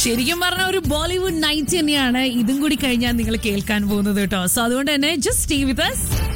ശരിക്കും പറഞ്ഞ ഒരു ബോളിവുഡ് നൈറ്റ് തന്നെയാണ് ഇതും കൂടി കഴിഞ്ഞാൽ നിങ്ങൾ കേൾക്കാൻ പോകുന്നത് കേട്ടോ സോ അതുകൊണ്ട് തന്നെ just stay with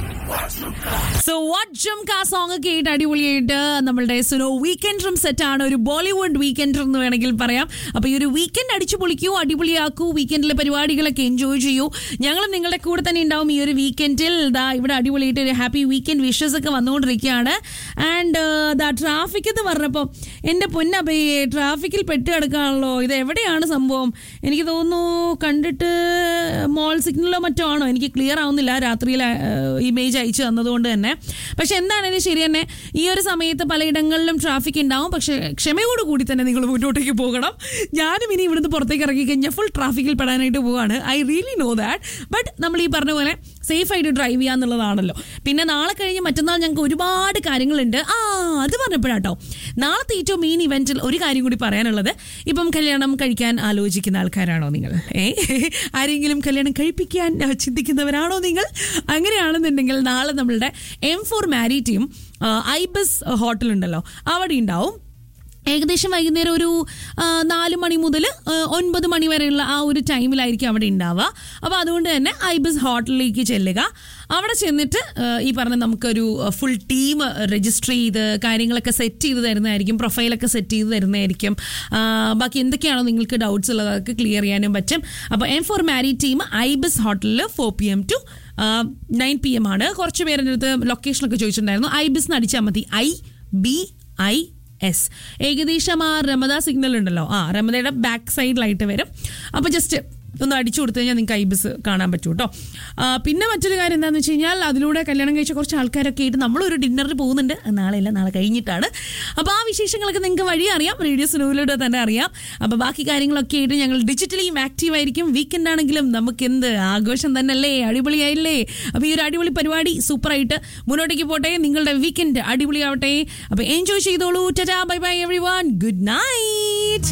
so what ജംക song ഒക്കെ ആയിട്ട് അടിപൊളിയായിട്ട് നമ്മളുടെ സുനോ വീക്കെൻഡ് റൂം സെറ്റ് ആണ് ഒരു ബോളിവുഡ് വീക്കെൻഡ് എന്ന് വേണമെങ്കിൽ പറയാം അപ്പൊ ഈ ഒരു വീക്കെൻഡ് അടിച്ചു പൊളിക്കൂ അടിപൊളിയാക്കൂ വീക്കെൻഡിലെ പരിപാടികളൊക്കെ എൻജോയ് ചെയ്യൂ ഞങ്ങളും നിങ്ങളുടെ കൂടെ തന്നെ ഉണ്ടാവും ഈ ഒരു വീക്കെൻഡിൽ ദാ ഇവിടെ അടിപൊളിയായിട്ട് ഒരു ഹാപ്പി വീക്കെൻഡ് വിഷസ് ഒക്കെ വന്നുകൊണ്ടിരിക്കുകയാണ് ആൻഡ് ദാ ട്രാഫിക് എന്ന് പറഞ്ഞപ്പോൾ എൻ്റെ പൊന്നബയ്യെ ട്രാഫിക്കിൽ പെട്ട് കിടക്കുകയാണല്ലോ ഇത് എവിടെയാണ് സംഭവം എനിക്ക് തോന്നുന്നു കണ്ടിട്ട് മോൾ സിഗ്നലോ മറ്റോ ആണോ എനിക്ക് ക്ലിയർ ആവുന്നില്ല രാത്രിയിൽ ഇമേജ് അയച്ചു തന്നതുകൊണ്ട് തന്നെ പക്ഷെ എന്താണെങ്കിലും ശരി തന്നെ ഈ ഒരു സമയത്ത് പലയിടങ്ങളിലും ട്രാഫിക് ഉണ്ടാവും പക്ഷെ ക്ഷമയോട് കൂടി തന്നെ നിങ്ങൾ മുന്നോട്ടേക്ക് പോകണം ഞാനും ഇനി ഇവിടുന്ന് പുറത്തേക്ക് ഇറങ്ങി കഴിഞ്ഞാൽ ഫുൾ ട്രാഫിക്കിൽ പെടാനായിട്ട് പോവാണ് I really know that but നമ്മൾ ഈ പറഞ്ഞ പോലെ സേഫ് ആയിട്ട് ഡ്രൈവ് ചെയ്യാന്നുള്ളതാണല്ലോ പിന്നെ നാളെ കഴിഞ്ഞ് മറ്റന്നാൾ ഞങ്ങൾക്ക് ഒരുപാട് കാര്യങ്ങളുണ്ട് ആ അത് പറഞ്ഞപ്പോഴാട്ടോ നാളത്തെ ഏറ്റവും മെയിൻ ഇവന്റിൽ ഒരു കാര്യം കൂടി പറയാനുള്ളത് ഇപ്പം കല്യാണം കഴിക്കാൻ ആലോചിക്കുന്ന ആൾക്കാരാണോ നിങ്ങൾ ഏ ആരെങ്കിലും കല്യാണം കഴിപ്പിക്കാൻ ആ, ചിന്തിക്കുന്നവരാണോ നിങ്ങൾ അങ്ങനെയാണെന്നുണ്ടെങ്കിൽ നാളെ നമ്മളുടെ M four marry team ibis hotel ഉണ്ടല്ലോ അവിടെ ഉണ്ടാവും ഏകദേശം വൈകുന്നേരം ഒരു ആ, നാല് മണി മുതൽ ഒൻപത് മണി വരെയുള്ള ആ ഒരു ടൈമിലായിരിക്കും അവിടെ ഉണ്ടാവുക അപ്പോൾ അതുകൊണ്ട് തന്നെ ഐബിസ് ഹോട്ടലിലേക്ക് ചെല്ലുക അവിടെ ചെന്നിട്ട് ആ, ഈ പറഞ്ഞ നമുക്കൊരു ഫുൾ ടീം രജിസ്റ്റർ ചെയ്ത് കാര്യങ്ങളൊക്കെ സെറ്റ് ചെയ്ത് തരുന്നതായിരിക്കും പ്രൊഫൈലൊക്കെ സെറ്റ് ചെയ്ത് തരുന്നതായിരിക്കും ആ, ബാക്കി എന്തൊക്കെയാണോ നിങ്ങൾക്ക് ഡൗട്ട്സ് ഉള്ളതൊക്കെ ക്ലിയർ ചെയ്യാനും പറ്റും അപ്പോൾ M four marry team ibis ഹോട്ടലിൽ four P M to nine P M ആണ് കുറച്ച് പേരുടെ അടുത്ത് ലൊക്കേഷനൊക്കെ ചോദിച്ചിട്ടുണ്ടായിരുന്നു ഐബിസ് എന്ന് അടിച്ചാൽ മതി ഐ ബി ഐ എസ് ഏകദേശം ആ രമദ സിഗ്നൽ ഉണ്ടല്ലോ ആ രമദയുടെ ബാക്ക് സൈഡിലായിട്ട് വരും അപ്പോൾ ജസ്റ്റ് ഒന്ന് അടിച്ചു കൊടുത്തു കഴിഞ്ഞാൽ നിങ്ങൾക്ക് ഐബിസ് കാണാൻ പറ്റും കേട്ടോ ആ, പിന്നെ മറ്റൊരു കാര്യം എന്താണെന്ന് വെച്ച് കഴിഞ്ഞാൽ അതിലൂടെ കല്യാണം കഴിച്ച കുറച്ച് ആൾക്കാരൊക്കെ ആയിട്ട് നമ്മളൊരു ഡിന്നറിന് പോകുന്നുണ്ട് നാളെയല്ല നാളെ കഴിഞ്ഞിട്ടാണ് അപ്പോൾ ആ വിശേഷങ്ങളൊക്കെ നിങ്ങൾക്ക് വഴി അറിയാം റേഡിയോ സ്നൂവിലൂടെ തന്നെ അറിയാം അപ്പോൾ ബാക്കി കാര്യങ്ങളൊക്കെ ആയിട്ട് ഞങ്ങൾ ഡിജിറ്റലിയും ആക്റ്റീവ് ആയിരിക്കും വീക്കെൻഡ് ആണെങ്കിലും നമുക്ക് എന്ത് ആഘോഷം തന്നെയല്ലേ അടിപൊളിയായില്ലേ അപ്പോൾ ഈ ഒരു അടിപൊളി പരിപാടി സൂപ്പറായിട്ട് മുന്നോട്ടേക്ക് പോട്ടെ നിങ്ങളുടെ വീക്കെൻഡ് അടിപൊളിയാവട്ടെ അപ്പോൾ എൻജോയ് ചെയ്തോളൂ tata bye bye everyone good night